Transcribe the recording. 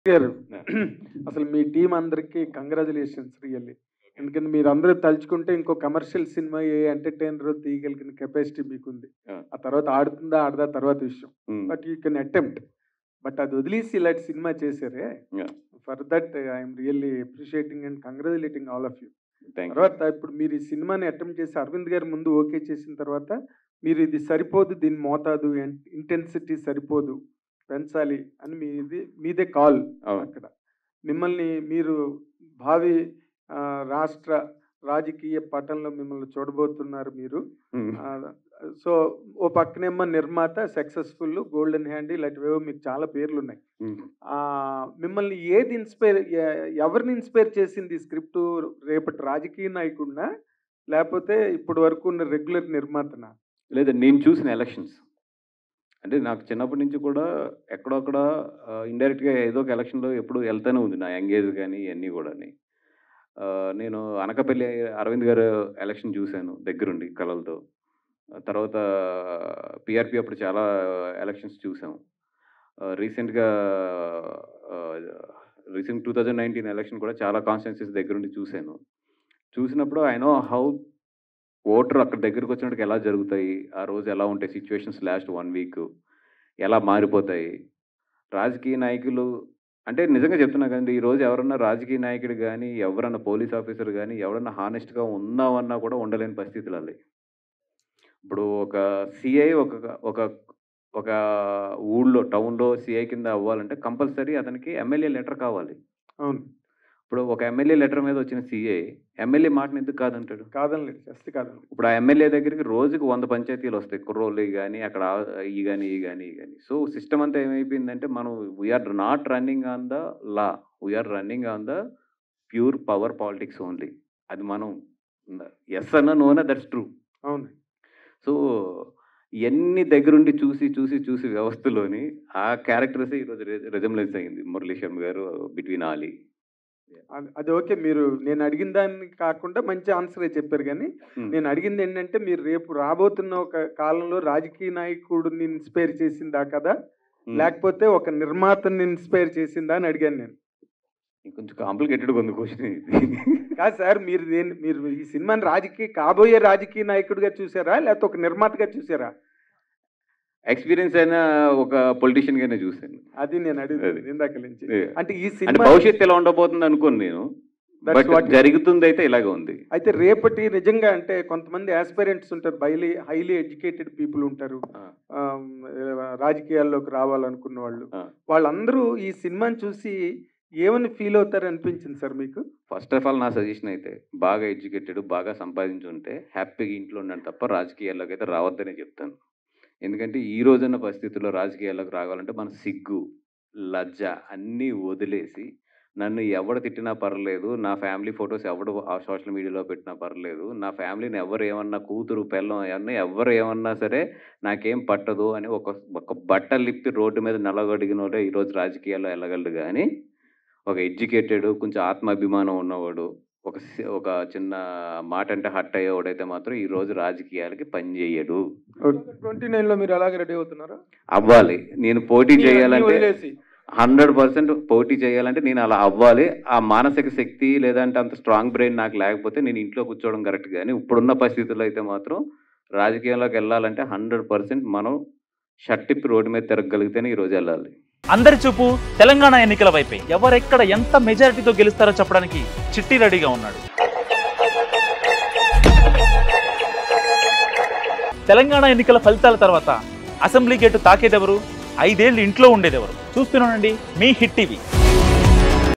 గారు అసలు మీ టీం అందరికీ కంగ్రాచులేషన్స్ రియల్లీ ఎందుకంటే మీరు అందరూ తలుచుకుంటే ఇంకో కమర్షియల్ సినిమా ఏ ఎంటర్టైనర్ తీయగలిగిన కెపాసిటీ మీకుంది Yeah. ఆ తర్వాత ఆడుతుందా ఆడదా తర్వాత విషయం um, but you can attempt but అది వదిలేసి ఇలాంటి సినిమా చేశారే Yeah. For that I'm really appreciating and congratulating all of you thank you. తర్వాత ఇప్పుడు మీరు ఈ సినిమాని అటెంప్ట్ చేసి అరవింద్ గారు ముందు ఓకే చేసిన తర్వాత మీరు ఇది సరిపోదు దీని మోతాదు ఇంటెన్సిటీ సరిపోదు పెంచాలి అని మీది మీదే కాల్ అవును. అక్కడ మిమ్మల్ని మీరు భావి ఆ, రాష్ట్ర రాజకీయ పటంలో మిమ్మల్ని చూడబోతున్నారు మీరు ఉమ్, ఆ, సో ఓ పక్కనేమో నిర్మాత సక్సెస్ఫుల్ గోల్డెన్ హ్యాండ్ ఇలాంటివేవో మీకు చాలా పేర్లు ఉన్నాయి ఉమ్. ఆ, మిమ్మల్ని ఏది ఇన్స్పైర్ ఎ- ఎవరిని ఇన్స్పైర్ చేసింది ఈ స్క్రిప్ట్ రేపటి రాజకీయ నాయకుడినా లేకపోతే ఇప్పటి వరకు ఉన్న రెగ్యులర్ నిర్మాతనా లేదా నేను చూసిన ఎలక్షన్స్ అంటే నాకు చిన్నప్పటి నుంచి కూడా ఎక్కడొక్కడ ఇండైరెక్ట్గా ఏదో ఒక ఎలక్షన్లో ఎప్పుడు వెళ్తూనే ఉంది నా ఎంగేజ్ కానీ ఇవన్నీ కూడా నేను అనకపల్లి అరవింద్ గారు ఎలక్షన్ చూశాను దగ్గరుండి కళలతో తర్వాత పిఆర్పి అప్పుడు చాలా ఎలక్షన్స్ చూసాం రీసెంట్గా recent two thousand nineteen election కూడా చాలా కాన్స్టిట్యున్సీస్ దగ్గరుండి చూశాను చూసినప్పుడు ఐ నో హౌ ఓటర్ అక్కడ దగ్గరికి వచ్చినట్టుకు ఎలా జరుగుతాయి ఆ రోజు ఎలా ఉంటాయి సిచ్యువేషన్స్ లాస్ట్ వన్ వీక్ ఎలా మారిపోతాయి రాజకీయ నాయకులు అంటే నిజంగా చెప్తున్నా కదండి ఈ రోజు ఎవరన్నా రాజకీయ నాయకుడు కానీ ఎవరన్నా పోలీస్ ఆఫీసర్ కానీ ఎవరన్నా హానెస్ట్గా ఉన్నామన్నా కూడా ఉండలేని పరిస్థితులు అవి ఇప్పుడు ఒక సిఐ ఒక ఒక ఒక ఊళ్ళో టౌన్లో సిఐ కింద అవ్వాలంటే కంపల్సరీ అతనికి ఎమ్మెల్యే లెటర్ కావాలి అవును ఇప్పుడు ఒక ఎమ్మెల్యే లెటర్ మీద వచ్చిన సిఐ ఎమ్మెల్యే మాటని ఎందుకు కాదంటాడు కాదనలేదు జస్ట్ కాదనలేదు ఇప్పుడు ఆ ఎమ్మెల్యే దగ్గరికి రోజుకి వంద పంచాయతీలు వస్తాయి కుర్రోళ్ళు కానీ అక్కడ ఆ- ఈ కానీ ఈ కానీ ఈ కానీ సో సిస్టమ్ అంతా ఏమైపోయిందంటే మనం we are not running on the law we are running on the pure power politics only అది మనం ఎస్ అన్న నోన దట్స్ ట్రూ అవును సో ఎన్ని దగ్గరుండి చూసి చూసి చూసి వ్యవస్థలోని ఆ క్యారెక్టర్స్ ఈరోజు రెజంలెన్స్ అయింది మురళీ శర్మ గారు బిట్వీన్ ఆలీ అది- అది ఓకే మీరు నేను అడిగిన దాన్ని కాకుండా మంచి ఆన్సరే చెప్పారు కానీ నేను అడిగింది ఏంటంటే మీరు రేపు రాబోతున్న ఒక కాలంలో రాజకీయ నాయకుడిని ఇన్స్పైర్ చేసిందా కదా లేకపోతే ఒక నిర్మాతని ఇన్స్పైర్ చేసిందా అని అడిగాను నేను కొంచెం కాంప్లికేటెడ్ ఉంది క్వశ్చన్ ఇది కాదు సార్ మీరు దేని మీరు ఈ సినిమాని రాజకీయ కాబోయే రాజకీయ నాయకుడిగా చూసారా లేకపోతే ఒక నిర్మాతగా చూసారా ఎక్స్పీరియన్స్ అయిన ఒక పొలిటీషియన్ గానే చూశాను అది నేను అడిగింది అది. ఇందాక నుంచి ఏ. అంటే ఈ అంటే సినిమా భవిష్యత్తు ఎలా ఉండబోతుంది అనుకోను నేను That's బట్ what- జరుగుతుంది అయితే ఇలాగే ఉంది అయితే రేపటి నిజంగా అంటే కొంతమంది ఆస్పైరెంట్స్ ఉంటారు బైలీ హైలీ ఎడ్యుకేటెడ్ పీపుల్ ఉంటారు ఆ, ఆమ్, రాజకీయాల్లోకి రావాలనుకున్న వాళ్ళు ఆ. వాళ్ళందరూ ఈ సినిమాని చూసి ఏమని ఫీల్ అవుతారు అనిపించింది సార్ మీకు ఫస్ట్ ఆఫ్ ఆల్ నా సజెషన్ అయితే బాగా ఎడ్యుకేటెడ్ బాగా సంపాదించి ఉంటే హ్యాపీగా ఇంట్లో ఉండండి తప్ప రాజకీయాల్లోకి అయితే రావద్దనే చెప్తాను ఎందుకంటే ఈ రోజున్న పరిస్థితుల్లో రాజకీయాల్లోకి రావాలంటే మన సిగ్గు లజ్జ అన్నీ వదిలేసి నన్ను ఎవడు తిట్టినా పర్లేదు నా ఫ్యామిలీ ఫొటోస్ ఎవడు ఆ సోషల్ మీడియాలో పెట్టినా పర్లేదు నా ఫ్యామిలీని ఎవరు ఏమన్నా కూతురు పెళ్ళం ఏమన్నా ఎవరు ఏమన్నా సరే నాకేం పట్టదు అని ఒక ఒక బట్టలు లిప్పి రోడ్డు మీద నలగడిగిన వాడే ఈరోజు రాజకీయాల్లో వెళ్ళగలడు కానీ ఒక ఎడ్యుకేటెడ్ కొంచెం ఆత్మాభిమానం ఉన్నవాడు ఒక సి- ఒక చిన్న మాట అంటే హట్ అయ్యేవాడైతే మాత్రం ఈ రోజు రాజకీయాలకి పని చేయడు ట్వంటీ నైన్ లో మీరు అలాగే రెడీ అవుతున్నారా అవ్వాలి నేను పోటీ చేయాలంటే వదిలేసి హండ్రెడ్ పర్సెంట్ పోటీ చేయాలంటే నేను అలా అవ్వాలి ఆ మానసిక శక్తి లేదంటే అంత స్ట్రాంగ్ బ్రెయిన్ నాకు లేకపోతే నేను ఇంట్లో కూర్చోవడం కరెక్ట్ కానీ ఇప్పుడున్న పరిస్థితుల్లో అయితే మాత్రం రాజకీయంలోకి వెళ్ళాలంటే హండ్రెడ్ పర్సెంట్ మనం షట్టిప్పి రోడ్డు మీద తిరగగలిగితేనే ఈరోజు వెళ్ళాలి అందరి చూపు తెలంగాణ ఎన్నికల వైపే ఎవరెక్కడ ఎంత మెజారిటీతో గెలుస్తారో చెప్పడానికి చిట్టి రెడీగా ఉన్నాడు తెలంగాణ ఎన్నికల ఫలితాల తర్వాత అసెంబ్లీ గేటు తాకేదెవరు ఐదేళ్లు ఇంట్లో ఉండేదెవరు చూస్తూనండి మీ హిట్ టీవీ